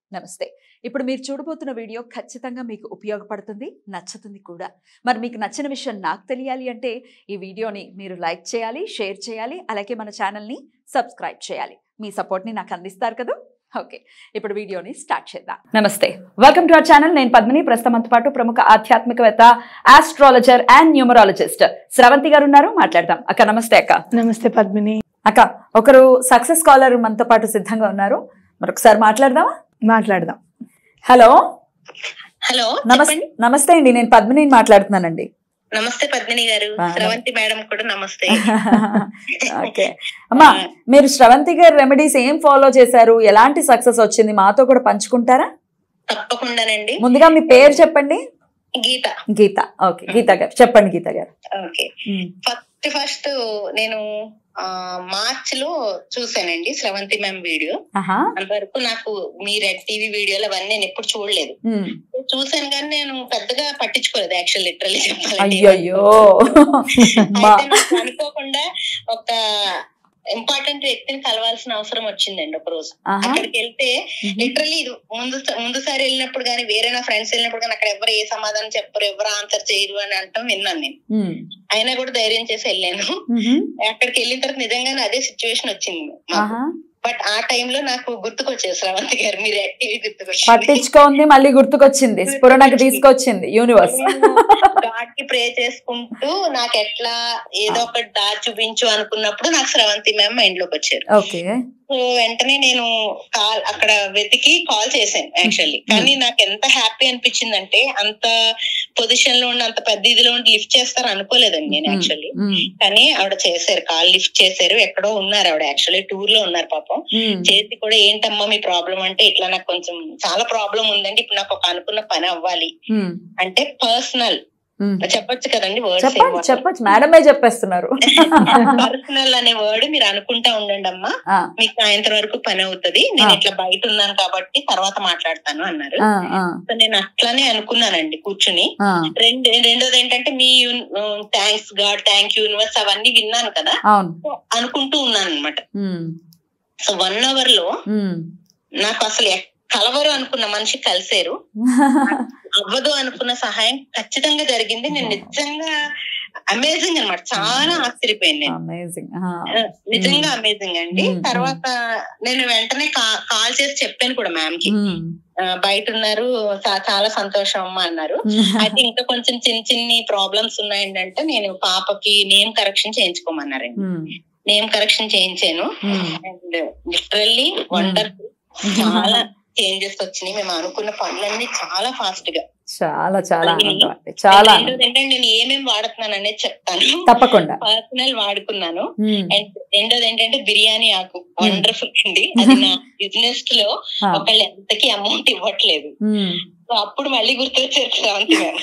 నమస్తే ఇప్పుడు మీరు చూడబోతున్న వీడియో ఖచ్చితంగా మీకు ఉపయోగపడుతుంది నచ్చుతుంది కూడా మరి మీకు నచ్చిన విషయం నాకు తెలియాలి అంటే ఈ వీడియోని మీరు లైక్ చేయాలి షేర్ చేయాలి అలాగే మన ఛానల్ని సబ్స్క్రైబ్ చేయాలి మీ సపోర్ట్ని నాకు అందిస్తారు కదా ఓకే ఇప్పుడు వీడియోని స్టార్ట్ చేద్దాం నమస్తే వెల్కమ్ టు అవర్ ఛానల్ నేను పద్మిని ప్రస్తుతంతో పాటు ప్రముఖ ఆధ్యాత్మికవేత్త ఆస్ట్రాలజర్ అండ్ న్యూమరాలజిస్ట్ స్రవంతి గారు ఉన్నారు మాట్లాడదాం అక్క నమస్తే అక్క నమస్తే పద్మిని అక్క ఒకరు సక్సెస్ కాలర్ మనతో పాటు సిద్ధంగా ఉన్నారు మరొకసారి మాట్లాడదామా మాట్లాడదాం హలో హలో నమస్తే చెప్పండి నమస్తే అండి నేను పద్మిని మాట్లాడుతున్నానండి నమస్తే పద్మిని గారు ఆ, స్రవంతి మేడం కూడా నమస్తే ఓకే అమ్మా మీరు శ్రవంతి గారి రెమెడీస్ ఏం ఫాలో చేశారు ఎలాంటి సక్సెస్ వచ్చింది మాతో కూడా పంచుకుంటారా తప్పకుండానండి ముందుగా మీ పేరు చెప్పండి గీత గీత ఓకే గీత గారు చెప్పండి గీత గారు ఓకే ఫస్ట్ ఫస్ట్ నేను ఆ మార్చ్ లో చూసానండి స్రవంతి మ్యామ్ వీడియో ఆహా అంతవరకు నాకు మీ రెడ్ టీవీ వీడియోలు అవన్నీ నేను ఎప్పుడు చూడలేదు ఉమ్. చూసాను కానీ నేను పెద్దగా పట్టించుకోలేదు యాక్చువల్ లిటరల్లీ చెప్పాలంటే అయ్యయ్యో మా అయితే నాకు అనుకోకుండా ఒక ఇంపార్టెంట్ వ్యక్తిని కలవాల్సిన అవసరం వచ్చిందండి ఒక రోజు ఆహా అక్కడికి వెళ్తే ఉహు. లిటరలీ ఇది ముందు ముందుసారి వెళ్ళినప్పుడు కానీ వేరే నా ఫ్రెండ్స్ వెళ్ళినప్పుడు కానీ అక్కడ ఎవరు ఏ సమాధానం చెప్పరు ఎవరు ఆన్సర్ చేయరు అని అంటాం విన్నాను నేను ఉమ్. అయినా కూడా ధైర్యం చేసి వెళ్ళాను ఉహు. అక్కడికి వెళ్ళిన తర్వాత నిజంగానే అదే సిచ్యువేషన్ వచ్చింది మాకు. ఆహా బట్ ఆ టైంలో నాకు గుర్తుకొచ్చేది శ్రవంతి గారు మీరు యాక్టివ్ గుర్తుకొచ్చింది పట్టించుకోంది మళ్ళీ గుర్తుకొచ్చింది స్ఫురణకు తీసుకొచ్చింది యూనివర్స్ గాడ్ కి ప్రే చేసుకుంటూ నాకు ఎట్లా ఏదో ఒక దారి చూపించు అనుకున్నప్పుడు నాకు స్రవంతి మ్యామ్ మైండ్ లోకి వచ్చారు ఓకే సో వెంటనే నేను కాల్ అక్కడ వెతికి కాల్ చేశాను యాక్చువల్లీ కానీ నాకు ఎంత హ్యాపీ అనిపించిందంటే అంత పొజిషన్ లో ఉండి అంత పెద్ద ఇదిలో ఉండి లిఫ్ట్ చేస్తారు అనుకోలేదండి నేను యాక్చువల్లీ ఉమ్. కానీ ఆవిడ చేశారు కాల్ లిఫ్ట్ చేశారు ఎక్కడో ఉన్నారు ఆవిడ యాక్చువల్లీ టూర్ లో ఉన్నారు పాపం ఉమ్. చేసి కూడా ఏంటమ్మా మీ ప్రాబ్లం అంటే ఇట్లా నాకు కొంచెం చాలా ప్రాబ్లం ఉందండి ఇప్పుడు నాకు ఒక అనుకున్న పని అవ్వాలి ఉమ్. అంటే పర్సనల్ ఉమ్. చెప్పొచ్చు కదండి చెప్పండి వర్డ్స్ చెప్పొచ్చు మేడమే చెప్పేస్తున్నారు పర్సనల్ అనే వర్డ్ మీరు అనుకుంటా ఉండండి అమ్మా ఆ, మీకు సాయంత్రం వరకు పని అవుతుంది నేను ఆ. ఇట్లా బయట ఉన్నాను కాబట్టి తర్వాత మాట్లాడతాను అన్నారు ఆ, ఆ, సో నేను అట్లానే అనుకున్నానండి కూర్చుని ఆ. రెండు రెండోది ఏంటంటే మీ thanks God thank you universe అవన్నీ విన్నాను కదా అవును సో అనుకుంటూ ఉన్నాను అనమాట ఉమ్. సో వన్ అవర్ లో ఉమ్. నాకు అసలు ఎక్- కలవరు అనుకున్న మనిషి కలిసారు అవ్వదు అనుకున్న సహాయం ఖచ్చితంగా జరిగింది నేను నిజంగా అమేజింగ్ అన్నమాట చాలా ఆశ్చర్యపోయాను నేను అమేజింగ్ నిజంగా అమేజింగ్ అండి Mm, mm. తర్వాత నేను వెంటనే కా- కాల్ చేసి చెప్పాను కూడా మ్యామ్ కి ఆ, బయట ఉన్నారు చా- చాలా సంతోషం అమ్మా అన్నారు అయితే ఇంకా కొంచెం చిన్న చిన్ని ప్రాబ్లమ్స్ ఉన్నాయంటే నేను పాపకి నేమ్ కరెక్షన్ చేయించుకోమన్నారండి నేమ్ కరెక్షన్ చేయించాను అండ్ లిటరల్లీ వండర్ఫుల్ చాలా చేంజెస్ వచ్చినాయి మేము అనుకున్న పనులన్నీ చాలా ఫాస్ట్ గా చాలా చాలా ఆనందం అండి చాలా ఆనందం. రెండోది ఏంటంటే నేను ఏమేమి వాడుతున్నాను అనేది చెప్తాను తప్పకుండా పర్సనల్ వాడుకున్నాను ఉమ్. అండ్ రెండోది ఏంటంటే బిర్యానీ ఆకు వండర్ఫుల్ అండి అది నా బిజినెస్ లో ఆ, ఒకళ్ళు ఎంతకి అమౌంట్ ఇవ్వట్లేదు ఉమ్. సో అప్పుడు మళ్ళీ గుర్తొచ్చారు శ్రవంతి మ్యామ్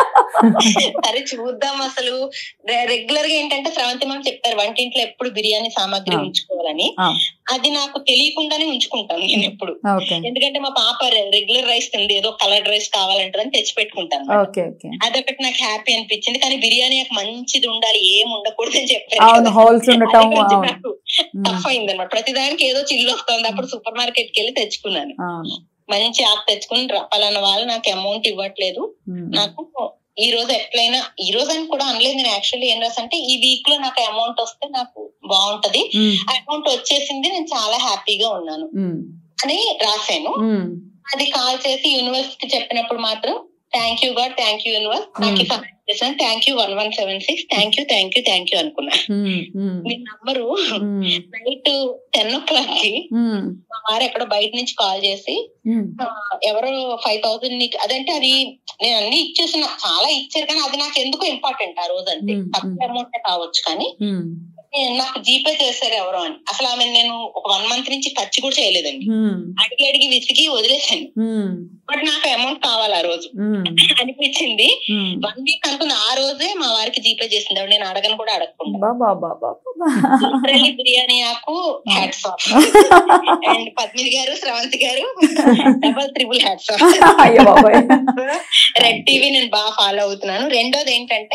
సరే చూద్దాం అసలు రెగ్యులర్ గా ఏంటంటే శ్రవంతి మ్యామ్ చెప్తారు వంటింట్లో ఎప్పుడు బిర్యానీ సామాగ్రి ఆ. ఉంచుకోవాలని ఆ. అది నాకు తెలియకుండానే ఉంచుకుంటాను నేను ఎప్పుడు ఓకే ఎందుకంటే మా పాప రెగ్యులర్ రైస్ తింది ఏదో కలర్ రైస్ కావాలంటారని తెచ్చి పెట్టుకుంటాను ఓకే ఓకే అదొకటి నాకు హ్యాపీ అనిపించింది కానీ బిర్యానీ నాకు మంచిది ఉండాలి ఏం ఉండకూడదు అని అవును చెప్పారు హోల్స్ ఉండటం అవును ఉమ్. టఫ్ అయింది అనమాట ప్రతిదానికి ఏదో చిల్లు వస్తుంది అప్పుడు సూపర్ మార్కెట్ కి వెళ్ళి తెచ్చుకున్నాను అవును మంచి ఆకు తెచ్చుకుని ర- పలానా వాళ్ళు నాకు అమౌంట్ ఇవ్వట్లేదు ఉమ్. నాకు ఈ రోజు ఎట్లయినా ఈ రోజు అని కూడా అనలేదు నేను యాక్చువల్లీ ఏం రాసి అంటే ఈ వీక్ లో నాకు అమౌంట్ వస్తే నాకు బాగుంటది ఉమ్. అమౌంట్ వచ్చేసింది నేను చాలా హ్యాపీగా ఉన్నాను ఉమ్. అని రాశాను ఉమ్. అది కాల్ చేసి యూనివర్స్ కి చెప్పినప్పుడు మాత్రం thank you God thank you universe నాకు ఈ సహాయం చేసిన thank you one one seven six thank you thank you thank you అనుకున్నా ఉమ్. ఉమ్. మీ నంబరు ఉమ్. నైట్ టెన్ ఓ క్లాక్ కి ఉమ్. మా వారు ఎక్కడో బయట నుంచి కాల్ చేసి ఉమ్. ఆ, ఎవరో ఫైవ్ థౌసండ్ నీకు అదంటే అది నేను అన్ని ఇచ్చేసిన చాలా ఇచ్చారు కానీ అది నాకు ఎందుకు ఇంపార్టెంట్ ఆ రోజు అంటే మ్మ్. తక్కువ అమౌంట్ కావచ్చు కానీ ఉమ్. నేను- నాకు జీపే చేశారు ఎవరో అని అసలు ఆమె నేను ఒక వన్ మంత్ నుంచి ఖర్చు కూడా చేయలేదండి ఉమ్. అడిగి అడిగి విసిగి వదిలేసాను ఉమ్. బట్ నాకు అమౌంట్ కావాలి ఆ రోజు ఉమ్. అనిపించింది ఉమ్. వన్ వీక్ అనుకున్న ఆ రోజే మా వారికి జీపే చేసింది ఆవిడ నేను అడగను కూడా అడగకుండా బాబా బాబా Literally బిర్యానీ ఆకు హ్యాట్స్ ఆఫ్ అండ్ పద్మిని గారు శ్రవంతి గారు డబల్ త్రిబుల్ హ్యాట్స్ ఆఫ్ అయ్యో బాబాయ్ రెడ్ టీవీ నేను బాగా ఫాలో అవుతున్నాను రెండోది ఏంటంటే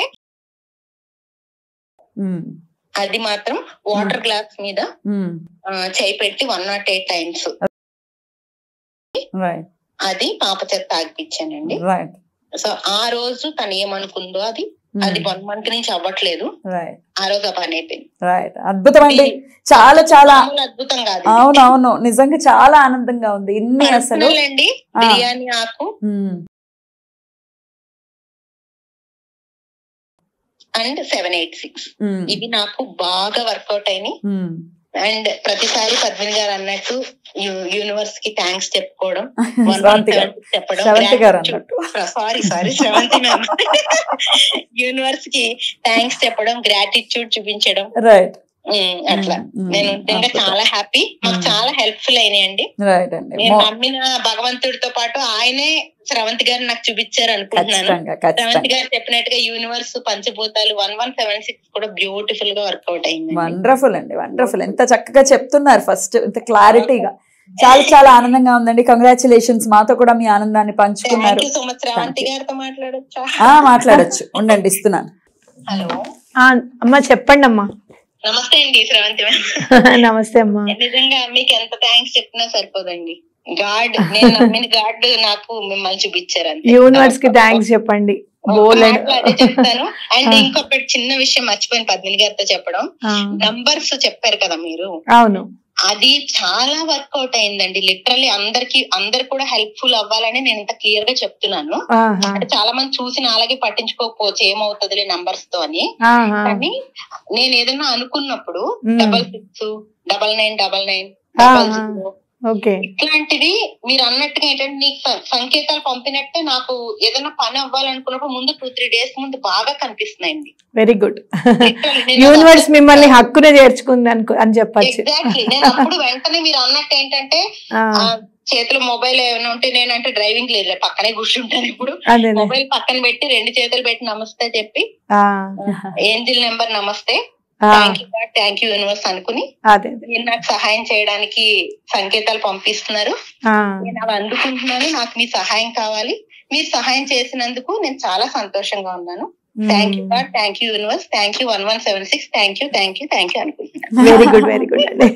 ఉమ్. అది మాత్రం వాటర్ గ్లాస్ మీద ఉమ్. ఆ, చేయి పెట్టి one nought eight times right అది పాప చేత తాగిపించానండి రైట్ సో ఆ రోజు తను ఏమనుకుందో అది అది వన్ మంత్ నుంచి అవ్వట్లేదు రైట్ ఆ రోజు ఆ పని అయిపోయింది రైట్ అద్భుతం అండి చాలా చాలా మామూలు అద్భుతం కాదు ఇది. అవును అవును నిజంగా చాలా ఆనందంగా ఉంది ఇన్ని అసలు Personal అండి ఆ. బిర్యానీ ఆకు ఉమ్, అండ్ సెవెన్ ఎయిట్ సిక్స్ ఉమ్, ఇవి నాకు బాగా వర్కౌట్ అయినాయి ఉమ్. అండ్ ప్రతిసారి పద్మిని గారు అన్నట్టు యూనివర్స్ కి థ్యాంక్స్ చెప్పుకోవడం one శ్రావంతి గారు seven చెప్పడం శ్రవంతి గారు అన్నట్టు sorry sorry Shravanti ma'am universe కి థ్యాంక్స్ చెప్పడం గ్రాటిట్యూడ్ చూపించడం రైట్ ఉమ్, అట్లా నేను నిజంగా చాలా హ్యాపీ మాకు Mm. చాలా హెల్ప్ఫుల్ అయినాయండి రైట్ అండి నేను మో- నమ్మిన భగవంతుడితో పాటు ఆయనే శ్రవంతి గారు నాకు చూపించారు అనుకుంటున్నాను ఖచ్చితంగా శ్రవంతి ఖచ్చితంగా గారు చెప్పినట్టుగా యూనివర్స్ పంచభూతాలు వన్ వన్ సెవెన్ సిక్స్ కూడా బ్యూటిఫుల్ గా వర్కౌట్ అయింది వండర్ఫుల్ అండి వండర్ఫుల్ ఎంత చక్కగా చెప్తున్నారు ఫస్ట్ ఇంత క్లారిటీగా చాలా చాలా ఆనందంగా ఉందండి కంగ్రాచులేషన్స్ మాతో కూడా మీ ఆనందాన్ని థ్యాంక్ పంచుకున్నారు you so much Shravanti Thank you. గారితో మాట్లాడొచ్చా ఆ మాట్లాడొచ్చు ఉండండి ఇస్తున్నాను హలో ఆ, అమ్మా చెప్పండి అమ్మా నమస్తే అండి శ్రవంతి మ్యామ్ నమస్తే అమ్మా నిజంగా మీకు ఎంత థ్యాంక్స్ చెప్పినా సరిపోదండి గాడ్ నేను నమ్మిన గాడ్ నాకు మిమ్మల్ని చూపించారు అంతే యూనివర్స్ కి థ్యాంక్స్ చెప్పండి బోలెడ్ మాటలు అదే చెప్తాను అండ్ ఆ. ఇంకొకటి చిన్న విషయం మర్చిపోయిన పద్మిని గారితో చెప్పడం ఆ, నంబర్స్ చెప్పారు కదా మీరు అవును అది చాలా వర్కౌట్ అయిందండి లిటరల్లీ అందరికి అందరు కూడా హెల్ప్ఫుల్ అవ్వాలని నేను ఇంత క్లియర్ గా చెప్తున్నాను ఆహా, అంటే చాలా మంది చూసి నా అలాగే పట్టించుకోకపోవచ్చు ఏమవుతుందిలే నంబర్స్ తో అని ఆహా. కానీ నేను ఏదైనా అనుకున్నప్పుడు మ్మ్. Double six double nine double nine ఆహా. డబల్ జీరో ఓకే ఇట్లాంటివి మీరు అన్నట్టుగా ఏంటంటే నీకు స- సంకేతాలు పంపినట్టే నాకు ఏదైనా పని అవ్వాలనుకున్నప్పుడు ముందు టూ త్రీ డేస్ ముందు బాగా కనిపిస్తున్నాయండి వెరీ గుడ్ యూనివర్స్ మిమ్మల్ని హక్కునే చేర్చుకుంది అనుకో అని చెప్పచ్చు ఎగ్జాక్ట్లీ నేను అప్పుడు వెంటనే మీరు అన్నట్టు ఏంటంటే ఆ, ఆ, చేతిలో మొబైల్ ఏమైనా ఉంటే నేనంటే డ్రైవింగ్ లేదు పక్కనే కూర్చుంటాను ఇప్పుడు అదే అదే. మొబైల్ పక్కన పెట్టి రెండు చేతులు పెట్టి నమస్తే చెప్పి ఆ, ఏంజిల్ నెంబర్ నమస్తే ఆ, thank you thank you universe అనుకుని అదే అదే. మీరు నాకు సహాయం చేయడానికి సంకేతాలు పంపిస్తున్నారు ఆ, నేను అవి అందుకుంటున్నాను నాకు మీ సహాయం కావాలి మీరు సహాయం చేసినందుకు నేను చాలా సంతోషంగా ఉన్నాను thank you God thank you universe thank you one one seven six thank you thank you thank you అనుకుంటున్నాను వెరీ గుడ్ వెరీ గుడ్ అండి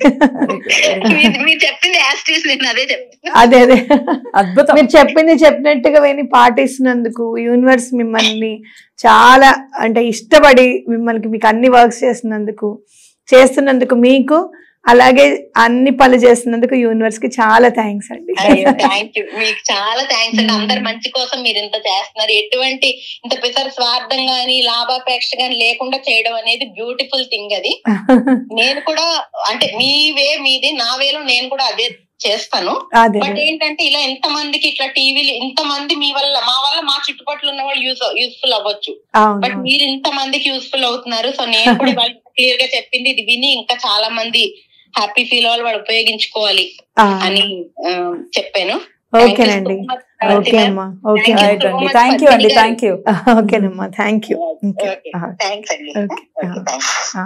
మీరు- మీరు చెప్పింది యాస్టీస్ నేను అదే చెప్తాను అదే అదే అద్భుతం మీరు చెప్పింది చెప్పినట్టుగా విని పాటిస్తున్నందుకు యూనివర్స్ మిమ్మల్ని చాలా అంటే ఇష్టపడి మిమ్మల్ని మీకు అన్ని వర్క్స్ చేస్తున్నందుకు చేస్తున్నందుకు మీకు అలాగే అన్ని పనులు చేస్తున్నందుకు యూనివర్స్ కి చాలా థ్యాంక్స్ అండి అయ్యో థ్యాంక్ యూ మీకు చాలా థ్యాంక్స్ అండి అందరి మంచి కోసం మీరు ఇంత చేస్తున్నారు ఎటువంటి ఇంత పిసర స్వార్థం గాని లాభాపేక్ష గాని లేకుండా చేయడం అనేది బ్యూటిఫుల్ థింగ్ అది నేను కూడా అంటే మీ వే మీది నా వేలో నేను కూడా అదే చేస్తాను అదే బట్ ఏంటంటే ఇలా ఎంత మందికి ఇట్లా టీవీలు ఇంత మంది మీ వల్ల మా వల్ల మా చుట్టుపక్కల ఉన్న వాళ్ళు యూస్ యూస్ఫుల్ అవ్వచ్చు బట్ అవును మీరు ఇంత మందికి యూస్ఫుల్ అవుతున్నారు సో నేను కూడా ఇవాళ క్లియర్ గా చెప్పింది ఇది విని ఇంకా చాలా మంది హ్యాపీ ఫీల్ అవ్వాలి వాడు ఉపయోగించుకోవాలి ఆ, అని ఆ, చెప్పాను Thank you so ఓకేనండి much, ఓకే ma'am. అమ్మా ఓకే Thank you. రైట్ అండి థ్యాంక్ యూ అండి థ్యాంక్ యూ ఓకేనమ్మా థ్యాంక్ యూ ఓకే Okay. ఆ. థ్యాంక్స్ అండి Okay. Okay, thanks. ఆ.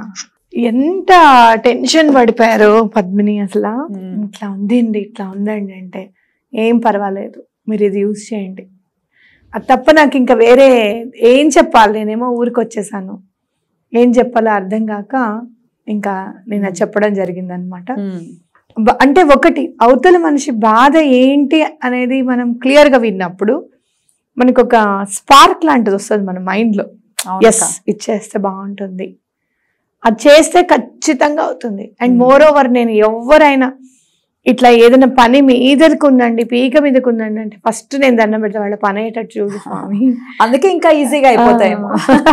ఎంత టెన్షన్ పడిపోయారు పద్మిని అసలు Hmm. ఇట్లా ఉందండి ఇట్లా ఉందండి అంటే ఏం పర్వాలేదు మీరు ఇది యూజ్ చేయండి అది తప్ప నాకు ఇంకా వేరే ఏం చెప్పాలి నేనేమో ఊరికి వచ్చేసాను ఏం చెప్పాలో అర్థం కాక ఇంకా నేను అది చెప్పడం జరిగిందనమాట బ- అంటే ఒకటి అవతల మనిషి బాధ ఏంటి అనేది మనం క్లియర్ గా విన్నప్పుడు మనకు ఒక స్పార్క్ లాంటిది వస్తుంది మన మైండ్ లో ఎస్ ఇది చేస్తే బాగుంటుంది అది చేస్తే ఖచ్చితంగా అవుతుంది అండ్ Hmm. మోర్ ఓవర్ నేను ఎవరైనా ఇట్లా ఏదైనా పని మీదకు ఉందండి పీక మీదకు ఉందండి అంటే ఫస్ట్ నేను దండం పెడతా వాళ్ళ పని అయ్యేటట్టు చూడు స్వామి అందుకే ఇంకా ఈజీగా అయిపోతాయేమో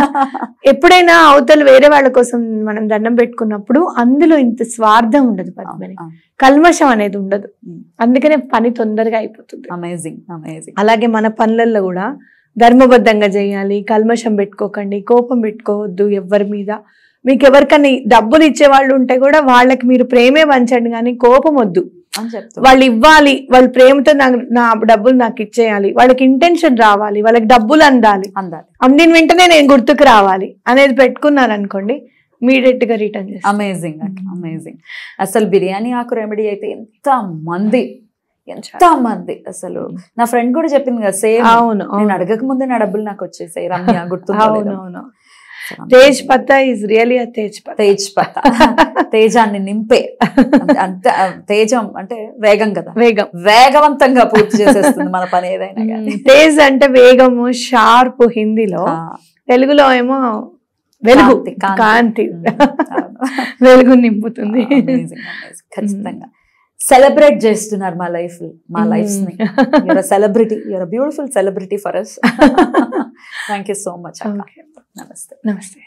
ఎప్పుడైనా అవతల వేరే వాళ్ళ కోసం మనం దండం పెట్టుకున్నప్పుడు అందులో ఇంత స్వార్థం ఉండదు పద్మని కల్మషం అనేది ఉండదు Hmm. అందుకనే పని తొందరగా అయిపోతుంది అమేజింగ్ అమేజింగ్ అలాగే మన పనులలో కూడా ధర్మబద్ధంగా చేయాలి కల్మషం పెట్టుకోకండి కోపం పెట్టుకోవద్దు ఎవరి మీద మీకు ఎవరికైనా డబ్బులు ఇచ్చే వాళ్ళు ఉంటే కూడా వాళ్ళకి మీరు ప్రేమే పంచండి కానీ కోపం వద్దు అని చెప్తా వాళ్ళు ఇవ్వాలి వాళ్ళ ప్రేమతో నాకు నా డబ్బులు నాకు ఇచ్చేయాలి వాళ్ళకి ఇంటెన్షన్ రావాలి వాళ్ళకి డబ్బులు అందాలి అందాలి అందిన వెంటనే నేను గుర్తుకు రావాలి అనేది పెట్టుకున్నారు అనుకోండి ఇమీడియట్ గా రిటర్న్ చేస్తాను అమేజింగ్ అమేజింగ్ అసలు బిర్యానీ ఆకు రెమెడీ అయితే ఎంత మంది ఎంత మంది అసలు నా ఫ్రెండ్ కూడా చెప్పింది కదా సేమ్ అవును నేను అవును అడగక ముందే నా డబ్బులు నాకు వచ్చేసాయి రమ్య గుర్తుందా అవును లేదా? అవును తేజ్ పత్తా ఈజ్ రియలీ అ తేజ్ పత్తా తేజ్ పత్త తేజాన్ని నింపే అంతే- అంతే ఆ, తేజం అంటే వేగం కదా వేగం వేగవంతంగా పూర్తి చేసేస్తుంది మన పని ఏదైనా కానీ తేజ్ అంటే వేగము షార్ప్ హిందీలో ఆ, తెలుగులో ఏమో వెలుగు కాంతి, కాంతి. కాంతి ఉమ్, అవును. వెలుగు నింపుతుంది Amazing, amazing. ఖచ్చితంగా సెలబ్రేట్ చేస్తున్నారు మా లైఫ్ మా లైఫ్స్ ని your celebrity your beautiful celebrity for us thank you so much Okay. నమస్తే నమస్తే